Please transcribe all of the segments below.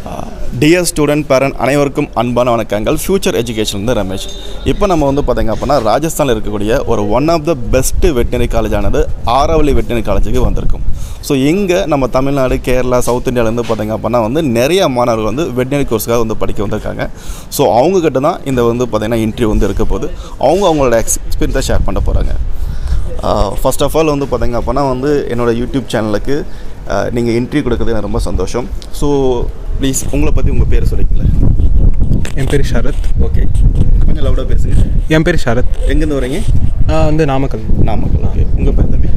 Dear student parent அனைவருக்கும் அன்பான வணக்கங்கள் ஃபியூச்சர் எஜுகேஷன் வந்து ரமேஷ் இப்போ நம்ம வந்து பார்த்தீங்க அப்படின்னா ராஜஸ்தானில் இருக்கக்கூடிய ஒரு one of the best veterinary காலேஜானது ஆரவல்லி வெட்டினரி காலேஜுக்கு வந்திருக்கும் ஸோ இங்கே நம்ம தமிழ்நாடு கேரளா சவுத் இந்தியாவிலேருந்து பார்த்தீங்க அப்படின்னா வந்து நிறைய மாணவர்கள் வந்து வெட்டினரி கோர்ஸ்க்காக வந்து படிக்க வந்திருக்காங்க ஸோ அவங்கக்கிட்ட தான் இந்த வந்து பார்த்திங்கன்னா இன்டர்வியூ வந்து இருக்க போகுது அவங்க அவங்களோட எக்ஸ் எக்ஸ்பீரியன்ஸை ஷேர் பண்ண போகிறாங்க ஃபர்ஸ்ட் ஆஃப் ஆல் வந்து பார்த்தீங்க அப்படின்னா வந்து என்னோடய யூடியூப் சேனலுக்கு நீங்கள் இன்டர்வியூ கொடுக்குறது எனக்கு ரொம்ப சந்தோஷம் ஸோ ப்ளீஸ் உங்களை பற்றி உங்கள் பேர் சொல்லிக்கங்களேன் என் பேர் ஷரத் ஓகே கொஞ்சம் லவுடாக பேசுங்க என் பேர் ஷரத் எங்கேருந்து வரீங்க நான் வந்து நாமக்கல் நாமக்கல் ஓகே உங்கள் பேர் தம்பி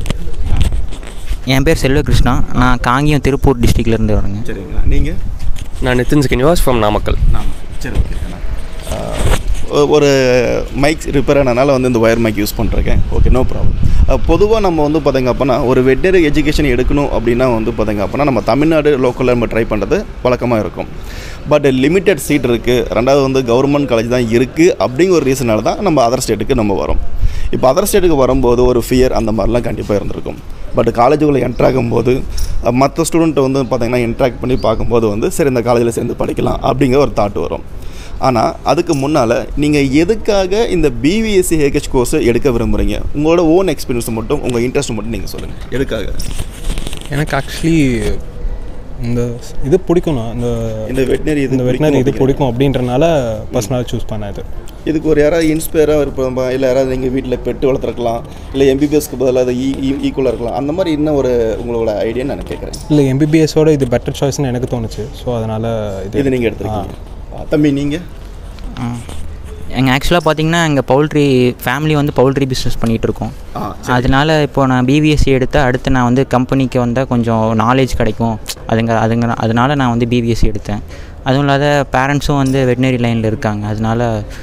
என் பேர் செல்வகிருஷ்ணா நான் காங்கியம் திருப்பூர் டிஸ்ட்ரிக்ட்லேருந்து வரேங்க சரிங்களா நீங்கள் நான் நிதின் ஸ்கினிவாஸ் ஃப்ரம் நாமக்கல் நாமக்கல் சரி ஓகே ஒரு மைக் ரிப்பேர் ஆனனால வந்து இந்த ஒயர் மைக் யூஸ் பண்ணிருக்கேன் ஓகே நோ ப்ராப்ளம் பொதுவாக நம்ம வந்து பார்த்தீங்க அப்படின்னா ஒரு வெட்டரி எஜுகேஷன் எடுக்கணும் அப்படின்னா வந்து பார்த்தீங்க அப்படின்னா நம்ம தமிழ்நாடு லோக்கலில் நம்ம ட்ரை பண்ணுறது வழக்கமாக இருக்கும் பட் லிமிட்டட் சீட் இருக்குது ரெண்டாவது வந்து கவர்மெண்ட் காலேஜ் தான் இருக்குது அப்படிங்கிற ஒரு ரீசனால தான் நம்ம அதர் ஸ்டேட்டுக்கு நம்ம வரோம் இப்போ அதர் ஸ்டேட்டுக்கு வரும்போது ஒரு ஃபியர் அந்த மாதிரிலாம் கண்டிப்பாக இருந்திருக்கும் பட் காலேஜுக்குள்ளே என்ட்ராகும்போது மற்ற ஸ்டூடெண்ட்டை வந்து பார்த்திங்கன்னா இன்ட்ராக்ட் பண்ணி பார்க்கும்போது வந்து சரி இந்த காலேஜில் சேர்ந்து படிக்கலாம் அப்படிங்கிற ஒரு தாட் வரும் ஆனால் அதுக்கு முன்னால் நீங்கள் எதுக்காக இந்த பிவிஎஸ்சி ஹேகேச் கோர்ஸ் எடுக்க விரும்புகிறீங்க உங்களோட ஓன் எக்ஸ்பீரியன்ஸ் மட்டும் உங்கள் இன்ட்ரெஸ்ட் மட்டும் நீங்கள் சொல்லுங்கள் எதுக்காக எனக்கு ஆக்சுவலி இந்த இது பிடிக்கும் நான் இந்த இந்த வெட்டினரி இது இந்த வெட்டினரி இது பிடிக்கும் அப்படின்றனால பர்சனலாக சூஸ் பண்ணேன் இது இதுக்கு ஒரு யாராவது இன்ஸ்பயராக இருப்போம் இல்லை யாராவது நீங்கள் வீட்டில் பெட்டு வளர்த்துருக்கலாம் இல்லை எம்பிபிஎஸ்க்கு பதிலாக அது ஈக்குவலாக இருக்கலாம் அந்த மாதிரி இன்னும் ஒரு உங்களோட ஐடியான்னு நான் கேட்குறேன் இல்லை எம்பிபிஎஸோட இது பெட்டர் சாய்ஸ்னு எனக்கு தோணுச்சு ஸோ அதனால் இது இது நீங்கள் எடுத்துருக்கீங்க ஆ, தம்பி நீங்கள் எங்கள் ஆக்சுவலாக பார்த்தீங்கன்னா எங்கள் பவுல்ட்ரி ஃபேமிலி வந்து பவுல்ட்ரி பிஸ்னஸ் பண்ணிகிட்டு இருக்கோம் ஆ அதனால இப்போ நான் பிபிஎஸ்சி எடுத்தால் அடுத்து நான் வந்து கம்பெனிக்கு வந்தால் கொஞ்சம் நாலேஜ் கிடைக்கும் அதுங்க அதுங்க அதனால நான் வந்து பிபிஎஸ்சி எடுத்தேன் அதுவும் இல்லாத பேரண்ட்ஸும் வந்து வெட்டினரி லைனில் இருக்காங்க அதனால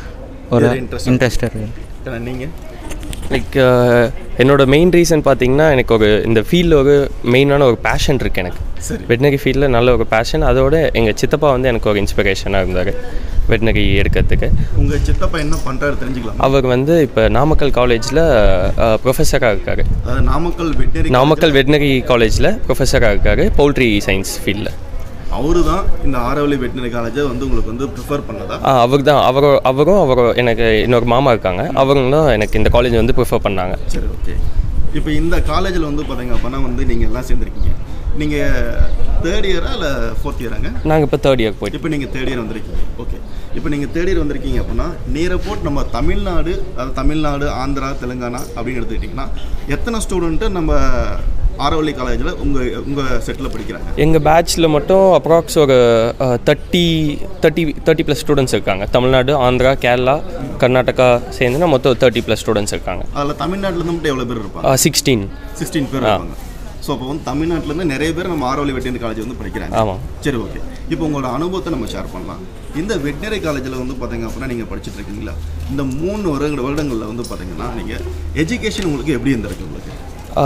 ஒரு இதுல interest இன்ட்ரெஸ்ட் இருக்குது நீங்கள் லைக் என்னோட மெயின் ரீசன் பார்த்தீங்கன்னா எனக்கு ஒரு இந்த ஃபீல்டில் ஒரு மெயினான ஒரு பேஷன் இருக்குது எனக்கு சரி. வெட்டினரி ஃபீல்டில் நல்ல ஒரு பேஷன் அதோட எங்கள் சித்தப்பா வந்து எனக்கு ஒரு இன்ஸ்பிரேஷனாக இருந்தார் வெட்டினரி எடுக்கிறதுக்கு உங்கள் சித்தப்பா என்ன பண்ணுறாரு தெரிஞ்சுக்கலாம் அவர் வந்து இப்போ நாமக்கல் காலேஜில் ப்ரொஃபஸராக இருக்கார் அதாவது நாமக்கல் வெட்டினரி நாமக்கல் வெட்டினரி காலேஜில் ப்ரொஃபஸராக இருக்கார் பவுல்ட்ரி சயின்ஸ் ஃபீல்டில் அவரு தான் இந்த ஆரவல்லி வெட்டினரி காலேஜை வந்து உங்களுக்கு வந்து ப்ரிஃபர் பண்ணதா அவர் தான் அவரோ அவரும் அவரோ எனக்கு இன்னொரு மாமா இருக்காங்க அவரும் தான் எனக்கு இந்த காலேஜ் வந்து ப்ரிஃபர் பண்ணாங்க சரி ஓகே இப்போ இந்த காலேஜில் வந்து பார்த்தீங்க அப்படின்னா வந்து நீங்கள் எல்லாம் சேர்ந்துருக்கீங்க நீங்கள் தேர்ட் இயரா இல்லை ஃபோர்த் இயராங்க நாங்கள் இப்போ தேர்ட் இயர் போயிட்டு இப்போ நீங்கள் தேர்ட் இயர் வந்திருக்கீங்க ஓகே இப்போ நீங்கள் தேர்ட் இயர் வந்திருக்கீங்க அப்படின்னா நியர் அபவுட் நம்ம தமிழ்நாடு அதாவது தமிழ்நாடு ஆந்திரா தெலுங்கானா அப்படின்னு எடுத்துக்கிட்டிங்கன்னா எத்தனை ஸ்டூடெண்ட்டு நம்ம ஆரவல்லி காலேஜில் உங்கள் உங்கள் செட்டில் படிக்கிறாங்க எங்கள் பேட்ச்சில் மட்டும் அப்ராக்ஸ் ஒரு thirty thirty thirty plus students இருக்காங்க தமிழ்நாடு ஆந்திரா கேரளா கர்நாடகா சேர்ந்துனா மொத்தம் தேர்ட்டி ப்ளஸ் ஸ்டூடெண்ட்ஸ் இருக்காங்க அதில் தமிழ்நாட்டிலேருந்து மட்டும் எவ்வளோ பேர் இருப்பாங்க சிக்ஸ்டீன் சிக்ஸ்டீன் பேர் இருப்பாங்க ஸோ அப்போ வந்து தமிழ்நாட்டிலேருந்து நிறைய பேர் நம்ம ஆரவல்லி வெட்டினரி காலேஜ் வந்து படிக்கிறாங்க ஆமாம் சரி ஓகே இப்போ உங்களோட அனுபவத்தை நம்ம ஷேர் பண்ணலாம் இந்த வெட்டினரி காலேஜில் வந்து பார்த்தீங்க அப்படின்னா நீங்கள் படிச்சுட்டு இருக்கீங்களா இந்த மூணு வருட வருடங்களில் வந்து பார்த்தீங்கன்னா நீங்கள் எஜுகேஷன் உங்களுக்கு எப்படி இருந்திருக்கு உங்களுக்கு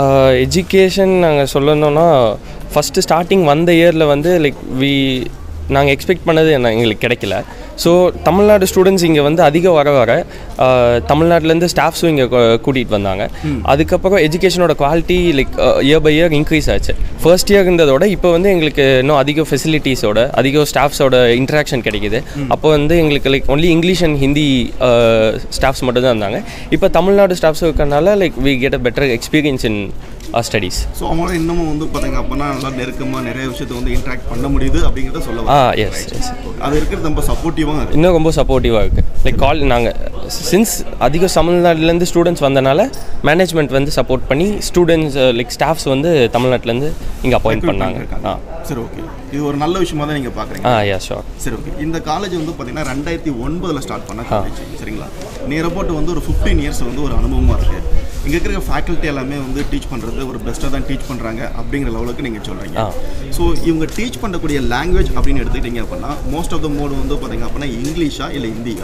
எஜுகேஷன் நாங்கள் சொல்லணும்னா ஃபஸ்ட்டு ஸ்டார்டிங் வந்த இயரில் வந்து லைக் வி நாங்கள் எக்ஸ்பெக்ட் பண்ணது என்ன எங்களுக்கு கிடைக்கல ஸோ தமிழ்நாடு ஸ்டூடெண்ட்ஸ் இங்கே வந்து அதிகம் வர வர ஆஹ், தமிழ்நாட்டிலேருந்து ஸ்டாஃப்ஸும் இங்கே கூட்டிகிட்டு வந்தாங்க அதுக்கப்புறம் எஜுகேஷனோட quality like year by year increase ஆச்சு ஃபர்ஸ்ட் இயர் இருந்ததோட இப்போ வந்து எங்களுக்கு இன்னும் அதிக ஃபெசிலிட்டிஸோட அதிக ஸ்டாஃப்ஸோட இன்ட்ராக்ஷன் கிடைக்குது அப்போ வந்து எங்களுக்கு like only English and Hindi staffs மட்டும் தான் இருந்தாங்க இப்போ தமிழ்நாடு ஸ்டாஃப்ஸ் இருக்கறனால like we get a better experience in studies so அவங்களோட இன்னமும் வந்து பார்த்தீங்க அப்படின்னா நல்லா நெருக்கமாக நிறைய விஷயத்தை வந்து இன்ட்ராக்ட் பண்ண முடியுது அப்படிங்கிறத சொல்ல ஆ வரேன். எஸ் எஸ் அது இருக்கிறது ரொம்ப சப்போர்ட்டிவாக இருக்குது இன்னும் ரொம்ப சப்போர்ட்டிவாக இருக்குது லைக் கால் நாங்கள் சின்ஸ் அதிக தமிழ்நாட்டிலேருந்து ஸ்டூடெண்ட்ஸ் வந்தனால மேனேஜ்மெண்ட் வந்து சப்போர்ட் பண்ணி ஸ்டூடெண்ட்ஸ் லைக் ஸ்டாஃப்ஸ் வந்து தமிழ்நாட்டிலேருந்து இங்கே அப்பாயிண்ட் பண்ணாங்க ஆ சரி ஓகே இது ஒரு நல்ல விஷயமா தான் நீங்கள் பார்க்குறீங்க ஆ யா ஷோர் சரி ஓகே இந்த காலேஜ் வந்து பார்த்தீங்கன்னா ரெண்டாயிரத்தி ஒன்பதில் ஸ்டார்ட் பண்ண காலேஜ் சரிங்களா நியர் அபவுட் வந்து ஒரு ஃபிஃப்டீன் இயர்ஸ் வந்து ஒரு அனுபவமாக இருக்குது இங்கே இருக்கிற ஃபேக்கல்ட்டி எல்லாமே வந்து டீச் பண்ணுறது ஒரு பெஸ்ட்டாக தான் டீச் பண்ணுறாங்க அப்படிங்கிற லெவலுக்கு நீங்கள் சொல்கிறீங்க ஆ. ஸோ இவங்க டீச் பண்ணக்கூடிய லாங்குவேஜ் அப்படின்னு எடுத்துக்கிட்டீங்க அப்படின்னா மோஸ்ட் ஆஃப் த மோடு வந்து பார்த்தீங்க அப்படின்னா இங்கிலீஷா இல்லை ஹிந்தியா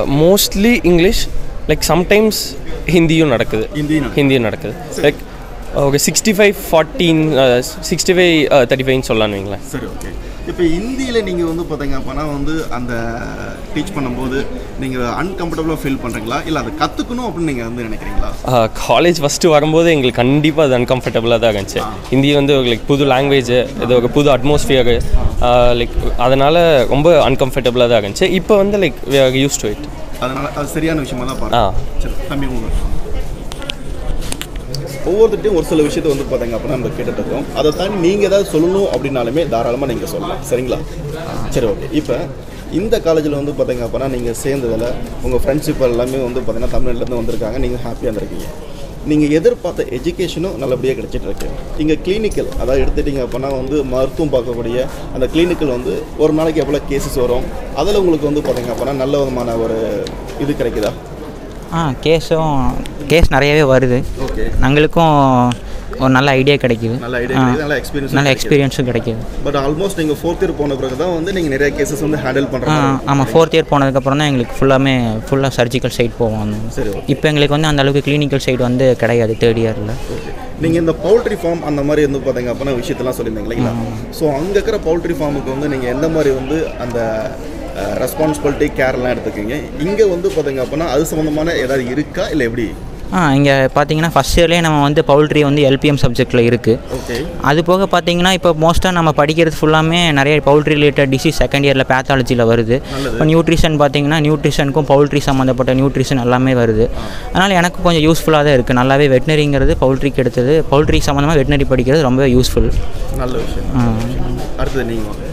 மோஸ்ட்லி இங்கிலீஷ் லைக் சம்டைம்ஸ் ஹிந்தியும் நடக்குது ஹிந்தி நடக்குது. ஹிந்தியும் நடக்குது லைக் ஒரு sixty five fourteen sixty five thirty ஃபைவ்னு சொல்லலான்னு வைங்களேன் சரி ஓகே இப்போ ஹிந்தியில் நீங்கள் வந்து பார்த்தீங்க அப்படின்னா வந்து அந்த டீச் பண்ணும்போது நீங்கள் அன்கம்ஃபர்டபுளாக ஃபீல் பண்ணுறீங்களா இல்லை அதை கற்றுக்கணும் அப்படின்னு நீங்கள் வந்து நினைக்கிறீங்களா காலேஜ் ஃபஸ்ட்டு வரும்போது எங்களுக்கு கண்டிப்பாக அது அன்கம்ஃபர்டபுளாக தான் இருந்துச்சு ஹிந்தி வந்து லைக் புது லாங்குவேஜ் இது ஒரு புது அட்மாஸ்ஃபியரு லைக் அதனால் ரொம்ப அன்கம்ஃபர்டபுளாக தான் இருந்துச்சு இப்போ வந்து லைக் யூஸ் டு இட் அதனால் அது சரியான விஷயமா தான் ஆ. பாருங்க சரி தம்பி உங்களுக்கு ஒவ்வொருத்தையும் ஒரு சில விஷயத்தை வந்து பார்த்தீங்க அப்படின்னா நம்ம கேட்டுட்டு இருக்கோம் அதை தாண்டி நீங்கள் ஏதாவது சொல்லணும் அப்படின்னாலுமே தாராளமாக நீங்கள் சொல்லலாம் சரிங்களா சரி ஓகே இப்போ இந்த காலேஜில் வந்து பார்த்தீங்க அப்படின்னா நீங்கள் சேர்ந்ததில் உங்கள் ஃப்ரெண்ட்ஷிப் எல்லாமே வந்து பார்த்தீங்கன்னா தமிழ்நாட்டிலேருந்து வந்திருக்காங்க நீங்கள் ஹாப்பியாக இருந்திருக்கீங்க நீங்கள் எதிர்பார்த்த எஜுகேஷனும் நல்லபடியாக கிடைச்சிட்டு இருக்கு இங்கே கிளினிக்கல் அதாவது எடுத்துட்டிங்க அப்படின்னா வந்து மருத்துவம் பார்க்கக்கூடிய அந்த கிளினிக்கல் வந்து ஒரு நாளைக்கு எவ்வளோ கேசஸ் வரும் அதில் உங்களுக்கு வந்து பார்த்தீங்க அப்படின்னா நல்ல விதமான ஒரு இது கிடைக்குதா ஆ கேஸும் கேஸ் நிறையவே வருது ஓகே எங்களுக்கும் ஒரு நல்ல ஐடியா கிடைக்குது நல்ல ஐடியா கிடைக்குது நல்ல எக்ஸ்பீரியன்ஸ் நல்ல எக்ஸ்பீரியன்ஸும் கிடைக்குது பட் ஆல்மோஸ்ட் நீங்கள் ஃபோர்த் இயர் போன பிறகு தான் வந்து நீங்கள் நிறைய கேசஸ் வந்து ஹேண்டில் ஆ பண்ணுறாங்க ஆமாம் ஃபோர்த் இயர் போனதுக்கப்புறம் தான் எங்களுக்கு ஃபுல்லாமே ஃபுல்லாக சர்ஜிக்கல் சைட் போவோம் சரி ஓகே இப்போ எங்களுக்கு வந்து அந்த அளவுக்கு கிளினிக்கல் சைடு வந்து கிடையாது தேர்ட் இயரில் ஓகே நீங்கள் இந்த பவுல்ட்ரி ஃபார்ம் அந்த மாதிரி வந்து பார்த்தீங்க அப்படின்னா விஷயத்தெல்லாம் சொல்லியிருந்தீங்க இல்லைங்களா ஸோ அங்கே இருக்கிற பவுல்ட்ரி ஃபார்முக்கு வந்து நீங்கள் எந்த மாதிரி வந்து அந்த ரெஸ்பான்சிபிலிட்டி கேர்லாம் எடுத்துக்கீங்க இங்கே வந்து பார்த்தீங்க அப்படின்னா அது சம்மந்தமான ஏதாவது இருக்கா இல்லை எப்படி ஆ இங்கே பார்த்தீங்கன்னா ஃபஸ்ட் இயர்லேயே நம்ம வந்து பவுல்ட்ரி வந்து எல்பிஎம் சப்ஜெக்டில் இருக்குது ஓகே அது போக பார்த்தீங்கன்னா இப்போ மோஸ்ட்டாக நம்ம படிக்கிறது ஃபுல்லாமே நிறைய பவுல்ட்ரி ரிலேட்டட் டிசீஸ் செகண்ட் இயரில் பேத்தாலஜியில் வருது இப்போ நியூட்ரிஷன் பார்த்தீங்கன்னா நியூட்ரிஷனுக்கும் பவுல்ட்ரி சம்மந்தப்பட்ட நியூட்ரிஷன் எல்லாமே வருது அதனால் எனக்கு கொஞ்சம் யூஸ்ஃபுல்லாக தான் இருக்குது நல்லாவே வெட்டினரிங்கிறது பவுல்ட்ரிக்கு எடுத்தது பவுல்ட்ரி சம்மந்தமாக வெட்டினரி படிக்கிறது ரொம்ப யூஸ்ஃபுல் நல்ல விஷயம் அடுத்தது நீங்கள் வாங்க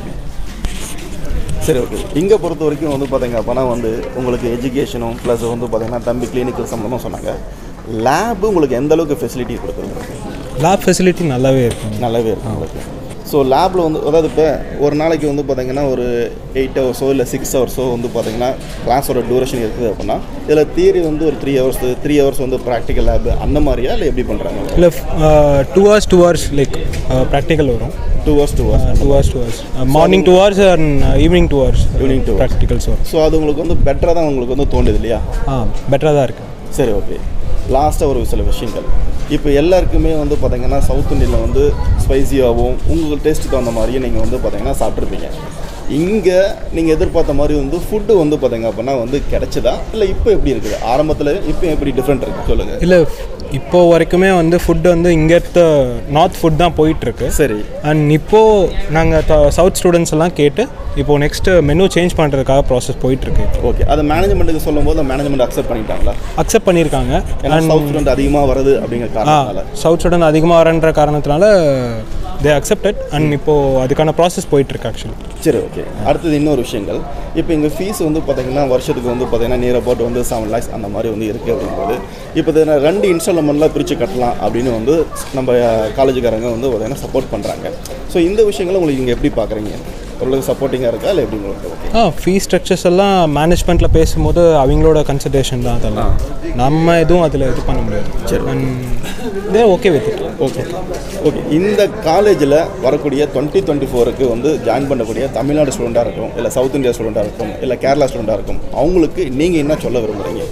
சரி ஓகே இங்கே பொறுத்த வரைக்கும் வந்து பார்த்தீங்க அப்படின்னா வந்து உங்களுக்கு எஜுகேஷனும் ப்ளஸ் வந்து பார்த்தீங்கன்னா தம்பி கிளினிக்கல் சம்மந்தமாக சொன்னாங்க லேபு உங்களுக்கு எந்த அளவுக்கு ஃபெசிலிட்டி கொடுக்குறது லேப் ஃபெசிலிட்டி நல்லாவே இருக்கும் நல்லாவே இருக்கும் உங்களுக்கு ஸோ லேபில் வந்து அதாவது இப்போ ஒரு நாளைக்கு வந்து பார்த்தீங்கன்னா ஒரு எயிட் ஹவர்ஸோ இல்லை சிக்ஸ் ஹவர்ஸோ வந்து பார்த்தீங்கன்னா கிளாஸோட டூரேஷன் இருக்குது அப்படின்னா இதில் தியரி வந்து ஒரு த்ரீ ஹவர்ஸ் த்ரீ ஹவர்ஸ் வந்து ப்ராக்டிக்கல் லேப் அந்த மாதிரியா இல்லை எப்படி பண்ணுறாங்க இல்லை two hours two hours like practical வரும் two hours two hours two hours two hours morning two hours and evening two hours Evening two hours. Practicals வரும் so அது உங்களுக்கு வந்து பெட்டராக தான் உங்களுக்கு வந்து தோணுது இல்லையா ஆ பெட்டராக தான் இருக்குது சரி ஓகே லாஸ்ட்டாக ஒரு சில விஷயங்கள் இப்போ எல்லாருக்குமே வந்து பார்த்தீங்கன்னா சவுத் இந்தியனில் வந்து ஸ்பைசியாகவும் உங்கள் டேஸ்ட்டுக்கு தகுந்த மாதிரியே நீங்கள் வந்து பார்த்தீங்கன்னா சாப்பிட்ருப்பீங்க இங்கே நீங்கள் எதிர்பார்த்த மாதிரி வந்து ஃபுட்டு வந்து பார்த்தீங்க அப்படின்னா வந்து கிடைச்சதா இல்லை இப்போ எப்படி இருக்குது ஆரம்பத்தில் இப்போ எப்படி டிஃப்ரெண்ட் இருக்குது சொல்லுங்கள் இல்லை இப்போ வரைக்குமே வந்து ஃபுட் வந்து இங்கே நார்த் ஃபுட் தான் போயிட்டுருக்கு சரி அண்ட் இப்போது நாங்கள் சவுத் ஸ்டூடெண்ட்ஸ் எல்லாம் கேட்டு இப்போது நெக்ஸ்ட்டு மெனு சேஞ்ச் பண்ணுறதுக்காக ப்ராசஸ் போயிட்டுருக்கு ஓகே அதை மேனேஜ்மெண்ட்டுக்கு சொல்லும்போது மேனேஜ்மெண்ட் அக்செப்ட் பண்ணிட்டாங்களா அக்செப்ட் பண்ணியிருக்காங்க ஏன்னா சவுத் ஸ்டூடெண்ட் அதிகமாக வருது அப்படிங்கிற ஆ காரணத்தால சவுத் ஸ்டூடெண்ட் அதிகமாக வரன்ற காரணத்தினால தே அக்செப்டட் அண்ட் இப்போது அதுக்கான ப்ராசஸ் போயிட்டுருக்கு ஆக்சுவலி சரி ஓகே அடுத்தது இன்னொரு விஷயங்கள் இப்போ எங்கள் ஃபீஸ் வந்து பார்த்தீங்கன்னா வருஷத்துக்கு வந்து பார்த்தீங்கன்னா நியர் அபவுட் வந்து செவன் லேக்ஸ் அந்த மாதிரி வந்து இருக்குது அப்படிங்கும்போது இப்போ இதை நான் ரெண்டு இன்ஸ்டால்மெண்ட்லாம் பிரித்து கட்டலாம் அப்படின்னு வந்து நம்ம காலேஜுக்காரங்க வந்து பார்த்தீங்கன்னா சப்போர்ட் பண்ணுறாங்க ஸோ இந்த விஷயங்களை உங்களுக்கு இங்கே எப்படி பார்க்குறீங்க ஓரளவுக்கு சப்போர்ட்டிங்காக இருக்கா இல்லை எப்படி உங்களுக்கு ஓகே ஆ ஃபீஸ் ஸ்ட்ரக்சர்ஸ் எல்லாம் மேனேஜ்மெண்ட்டில் பேசும்போது அவங்களோட கன்சல்டேஷன் தான் அதெல்லாம் நம்ம எதுவும் அதில் இது பண்ண முடியாது சரி. And they okay with it okay okay இந்த காலேஜில் வரக்கூடிய டுவெண்ட்டி டுவெண்ட்டி ஃபோருக்கு வந்து ஜாயின் பண்ணக்கூடிய தமிழ்நாடு ஸ்டூடெண்ட்டாக இருக்கும் இல்லை சவுத் இந்தியா ஸ்டூடெண்ட்டாக இருக்கும் இல்லை கேரளா ஸ்டூடெண்ட்டாக இருக்கும் அவங்களுக்கு நீங்கள் என்ன சொல்ல விரும்புகிறீங்க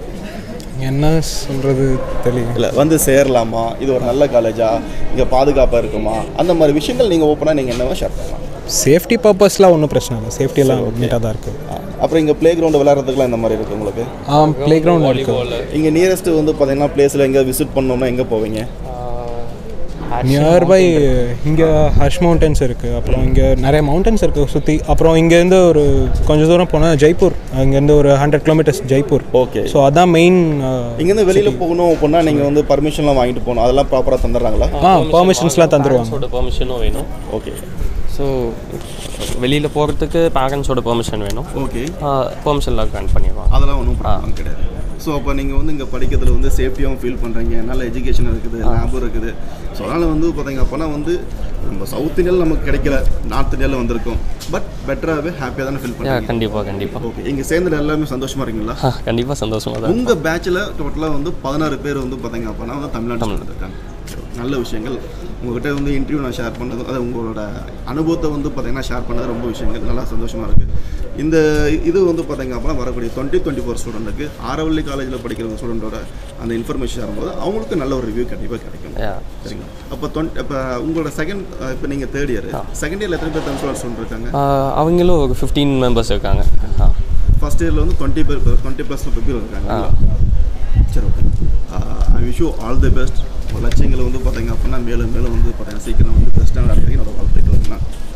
என்ன சொல்கிறது தெரியல இல்லை வந்து சேரலாமா இது ஒரு நல்ல காலேஜா இங்கே பாதுகாப்பாக இருக்குமா அந்த மாதிரி விஷயங்கள் நீங்கள் ஓப்பனாக நீங்கள் என்னவோ ஷேர் பண்ணலாம் சேஃப்டி பர்பஸ்லாம் ஒன்றும் பிரச்சனை இல்லை சேஃப்டியெல்லாம் நீட்டாக தான் இருக்குது ஆ, அப்புறம் இங்கே ப்ளே கிரவுண்டு விளையாடுறதுக்குலாம் இந்த மாதிரி இருக்குது உங்களுக்கு ஆ ப்ளே கிரவுண்ட் இருக்குது இங்கே நியரஸ்ட்டு வந்து பார்த்தீங்கன்னா பிளேஸில் எங்கே விசிட் பண்ணோம்னா எங்கே போவீங்க நியர்பை இங்கே ஹர்ஷ் மவுண்டன்ஸ் இருக்குது அப்புறம் இங்கே நிறைய மவுண்டன்ஸ் இருக்குது சுற்றி அப்புறம் இங்கேருந்து ஒரு கொஞ்சம் தூரம் போனால் ஜெய்ப்பூர் இங்கேருந்து ஒரு hundred kilometres Jaipur okay so அதான் மெயின் இங்கேருந்து வெளியில் போகணும் அப்படின்னா நீங்கள் வந்து பர்மிஷன்லாம் வாங்கிட்டு போகணும் அதெல்லாம் ப்ராப்பராக தந்துடுறாங்களா ஆ பர்மிஷன்ஸ்லாம் தந்துடுவாங்க பேரண்ட்ஸோட பெர்மிஷனும் வேணும் ஓகே ஸோ வெளியில் போகிறதுக்கு பேரண்ட்ஸோட பெர்மிஷன் வேணும் ஓகே பெர்மிஷன்லாம் கிராண்ட் பண்ணிடுவாங்க அதெல்லாம் ஒன்றும் ப்ராப்ளம் கிடையாது ஸோ அப்போ நீங்கள் வந்து இங்கே படிக்கிறதுல வந்து சேஃப்டியாகவும் ஃபீல் பண்ணுறீங்க நல்ல எஜுகேஷன் இருக்குது லேபும் இருக்குது ஸோ அதனால் வந்து பார்த்தீங்க அப்போனா வந்து நம்ம சவுத் இந்தியாவில் நமக்கு கிடைக்கல நார்த் இந்தியாவில் வந்திருக்கோம் பட் பெட்டராகவே ஹாப்பியாக தானே ஃபீல் பண்ணுறீங்க கண்டிப்பாக கண்டிப்பாக ஓகே இங்கே சேர்ந்தது எல்லாமே சந்தோஷமாக இருக்கீங்களா கண்டிப்பாக சந்தோஷமாக தான் உங்கள் பேட்சில் டோட்டலாக வந்து பதினாறு பேர் வந்து பார்த்தீங்க அப்படின்னா வந்து தமிழ்நாட்டில் இருக்காங்க நல்ல விஷயங்கள் உங்கள்கிட்ட வந்து இன்டர்வியூ நான் ஷேர் பண்ணது அது உங்களோட அனுபவத்தை வந்து பார்த்தீங்கன்னா ஷேர் பண்ணது ரொம்ப விஷயங்கள் நல்லா சந்தோஷமாக இருக்குது இந்த இது வந்து பார்த்தீங்க அப்படின்னா வரக்கூடிய டுவெண்ட்டி டுவெண்ட்டி ஃபோர் ஸ்டூடெண்ட்டுக்கு ஆரவள்ளி காலேஜில் படிக்கிற ஸ்டூடெண்ட்டோட அந்த இன்ஃபர்மேஷன் வரும்போது அவங்களுக்கு நல்ல ஒரு ரிவ்யூ கண்டிப்பாக கிடைக்கும் Yeah. சரிங்களா அப்போ டுவெண்ட் இப்போ உங்களோட செகண்ட் இப்போ நீங்கள் தேர்ட் இயர் செகண்ட் இயரில் எத்தனை பேர் தமிழ் ஸ்டூடெண்ட் இருக்காங்க ஆஹ் அவங்களும் ஒரு ஃபிஃப்டீன் மெம்பர்ஸ் இருக்காங்க ஆ ஃபர்ஸ்ட் இயரில் வந்து டுவெண்ட்டி பேர் டுவெண்ட்டி ப்ளஸ் பேர் இருக்காங்க சரி okay I wish you all the best லட்சியங்களை வந்து பார்த்தீங்க அப்படின்னா மேலும் மேலும் வந்து பார்த்தீங்கன்னா சீக்கிரம் வந்து பெஸ்ட்டாக நடக்கிறீங்க என்னோட வாழ்த்துக்கள்